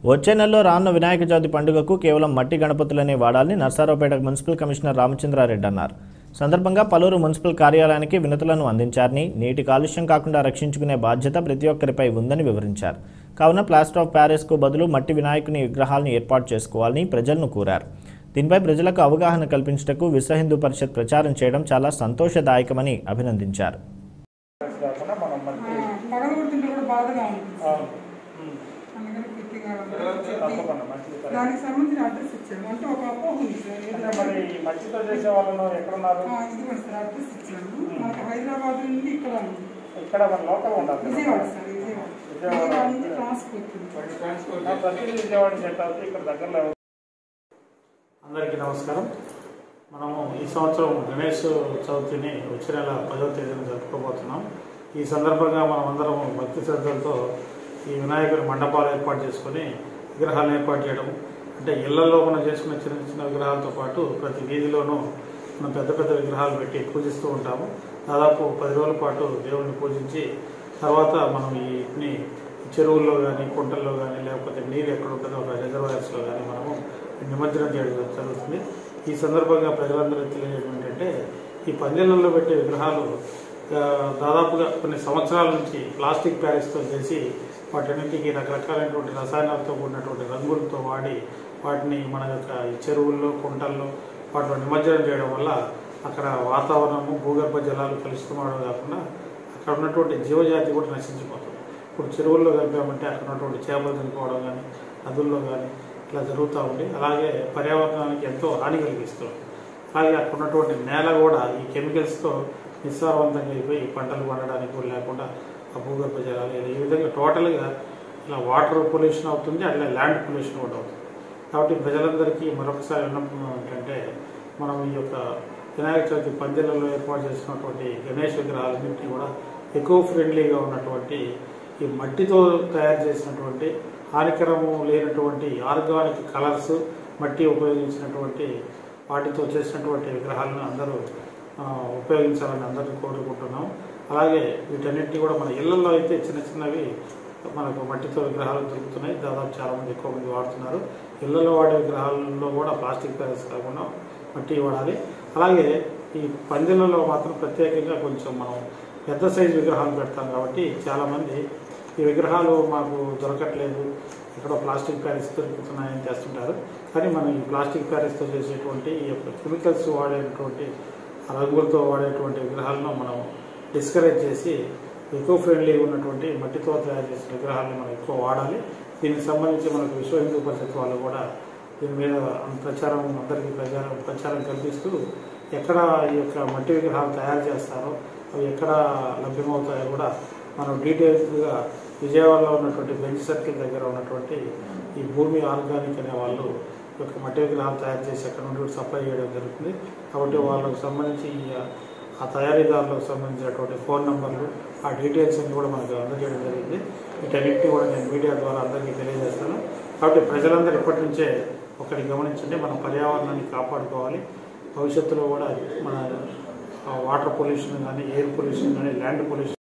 వచ్చే నెలలో రానున్న వినాయక చవితి పండుగకు కేవలం మట్టి గణపతులనే వాడాలని నర్సారావుపేట మున్సిపల్ కమిషనర్ రామచంద్రారెడ్డి అన్నారు సందర్భంగా పలువురు మున్సిపల్ కార్యాలయానికి వినతులను అందించారని నీటి కాలుష్యం కాకుండా రక్షించుకునే బాధ్యత ప్రతి ఒక్కరిపై ఉందని వివరించారు కావున ప్లాస్టర్ ఆఫ్ ప్యారిస్కు బదులు మట్టి వినాయకుని విగ్రహాలను ఏర్పాటు చేసుకోవాలని ప్రజలను కోరారు దీనిపై ప్రజలకు అవగాహన కల్పించటకు విశ్వ హిందూ పరిషత్ ప్రచారం చేయడం చాలా సంతోషదాయకమని అభినందించారు కాకుండా మనం మట్టి పగలగొట్టింటే కూడా బాధగా ఉంటుంది అవును. ఉమ్. అందుకని గట్టిగా చెప్పి తప్పకుండా మంచిది కరెక్ట్. దానికి సంబంధించిన అడ్రస్ ఇచ్చాను అంటే ఒక అప్ప ఉంది సార్ అంటే ఎదురుగా. మరి ఈ మట్టితో చేసే వాళ్ళను ఎక్కడున్నారు ఆ, ఇది కూడా సార్ అడ్రస్ ఇచ్చాను మనకు హైదరాబాద్ నుండి ఇక్కడ ఉంది. ఇక్కడ మన లోకల్ ఉండాలి కదా. విజయవాడ సార్ విజయవాడ విజయవాడ. విజయవాడ నుంచి ట్రాన్స్పోర్ట్ ఉంది. నా ప్రతిదీ విజయవాడ సెట్ అవుతుంది ఇక్కడ దగ్గరలో అందరికీ నమస్కారం మనము ఈ సంవత్సరం గణేష్ చవితిని వచ్చే నెల పదవ తేదీన జరుపుకోబోతున్నాం ఈ సందర్భంగా మనం అందరం భక్తి శ్రద్ధలతో ఈ వినాయకుడి మండపాలు ఏర్పాటు చేసుకొని విగ్రహాలను ఏర్పాటు చేయడం అంటే ఇళ్లలో మనం చేసుకునే చిన్న చిన్న విగ్రహాలతో పాటు ప్రతి వీధిలోనూ మనం పెద్ద పెద్ద విగ్రహాలు పెట్టి పూజిస్తూ ఉంటాము దాదాపు పది రోజుల పాటు దేవుడిని పూజించి తర్వాత మనం వీటిని చెరువుల్లో కానీ కుంటల్లో కానీ లేకపోతే నీరు ఎక్కడ ఉంటుందో ఒక రిజర్వాయర్స్లో కానీ మనము నిమజ్జనం చేయడం జరుగుతుంది ఈ సందర్భంగా ప్రజలందరూ తెలియజేయడం ఏంటంటే ఈ పందిళ్ళల్లో పెట్టే విగ్రహాలు ఆ, దాదాపుగా కొన్ని సంవత్సరాల నుంచి ప్లాస్టిక్ ప్యారిస్తో చేసి వాటన్నింటికి రకరకాలైనటువంటి రసాయనాలతో కూడినటువంటి రంగులతో వాడి వాటిని మన యొక్క ఈ చెరువుల్లో కుంటల్లో వాటిలో నిమజ్జనం చేయడం వల్ల అక్కడ వాతావరణము భూగర్భ జలాలు కలుసుకోవడం కాకుండా అక్కడ ఉన్నటువంటి జీవజాతి కూడా నశించిపోతుంది ఇప్పుడు చెరువుల్లో కలిపామంటే అక్కడ ఉన్నటువంటి చేపలు చనిపోవడం కానీ నదుల్లో కానీ ఇట్లా జరుగుతూ ఉంది అలాగే పర్యావరణానికి ఎంతో హాని కలిగిస్తుంది అలాగే అక్కడ ఉన్నటువంటి నేల కూడా ఈ కెమికల్స్తో నిస్సారవంతంగా అయిపోయి పంటలు పండడానికి కూడా లేకుండా ఆ భూగర్భ జలాలు ఈ విధంగా టోటల్గా ఇలా వాటర్ పొల్యూషన్ అవుతుంది అట్లా ల్యాండ్ పొల్యూషన్ కూడా అవుతుంది కాబట్టి ప్రజలందరికీ మరొకసారి విన్నపం ఏంటంటే మనం ఈ యొక్క వినాయక చవితి పందిళ్ళలో ఏర్పాటు చేసినటువంటి గణేష్ విగ్రహాలన్నింటినీ కూడా ఎకో ఫ్రెండ్లీగా ఉన్నటువంటి ఈ మట్టితో తయారు చేసినటువంటి హానికరము లేనటువంటి ఆర్గానిక్ కలర్స్ మట్టి ఉపయోగించినటువంటి వాటితో చేసినటువంటి విగ్రహాలను అందరూ ఆ, ఉపయోగించాలని అందరినీ కోరుకుంటున్నాం అలాగే వీటన్నిటిని కూడా మన ఇళ్లలో అయితే చిన్న చిన్నవి మనకు మట్టితో విగ్రహాలు దొరుకుతున్నాయి దాదాపు చాలా మంది ఎక్కువ మంది వాడుతున్నారు ఇళ్లలో వాడే విగ్రహాలలో కూడా ప్లాస్టిక్ ప్యారెస్ కాకుండా మట్టి వాడాలి అలాగే ఈ పందిళ్ళలో మాత్రం ప్రత్యేకంగా కొంచెం మనం పెద్ద సైజు విగ్రహాలు పెడతాం కాబట్టి చాలామంది ఈ విగ్రహాలు మాకు దొరకట్లేదు ఎక్కడో ప్లాస్టిక్ ప్యారిస్ దొరుకుతున్నాయని చేస్తుంటారు కానీ మనం ఈ ప్లాస్టిక్ ప్యారిస్తో చేసేటువంటి ఈ యొక్క కెమికల్స్ వాడేటువంటి ఆ రంగులతో వాడేటువంటి విగ్రహాలను మనం డిస్కరేజ్ చేసి ఎకో ఫ్రెండ్లీ ఉన్నటువంటి మట్టితో తయారు చేసిన విగ్రహాలను మనం ఎక్కువ వాడాలి దీనికి సంబంధించి మనకు విశ్వ హిందూ పరిషత్ వాళ్ళు కూడా దీని మీద ప్రచారం అందరికీ ప్రచారం ప్రచారం కల్పిస్తూ ఎక్కడ ఈ యొక్క మట్టి విగ్రహాలు తయారు చేస్తారో అవి ఎక్కడ లభ్యమవుతాయో కూడా మనం డీటెయిల్స్గా విజయవాడలో ఉన్నటువంటి బెంచ్ సర్కిల్ దగ్గర ఉన్నటువంటి ఈ భూమి ఆర్గానిక్ అనే వాళ్ళు ఈ యొక్క మట్టి విగ్రహాలు తయారు చేసి అక్కడ నుండి కూడా సప్లై చేయడం జరుగుతుంది కాబట్టి వాళ్ళకు సంబంధించి ఈ ఆ తయారీదారులకు సంబంధించినటువంటి ఫోన్ నంబర్లు ఆ డీటెయిల్స్ అన్ని కూడా మనకు అందజేయడం జరిగింది వీటన్నిటిని కూడా నేను మీడియా ద్వారా అందరికీ తెలియజేస్తాను కాబట్టి ప్రజలందరూ ఇప్పటి నుంచే ఒకటి గమనించండి మన పర్యావరణాన్ని కాపాడుకోవాలి భవిష్యత్తులో కూడా మన వాటర్ పొల్యూషన్ కానీ ఎయిర్ పొల్యూషన్ కానీ ల్యాండ్ పొల్యూషన్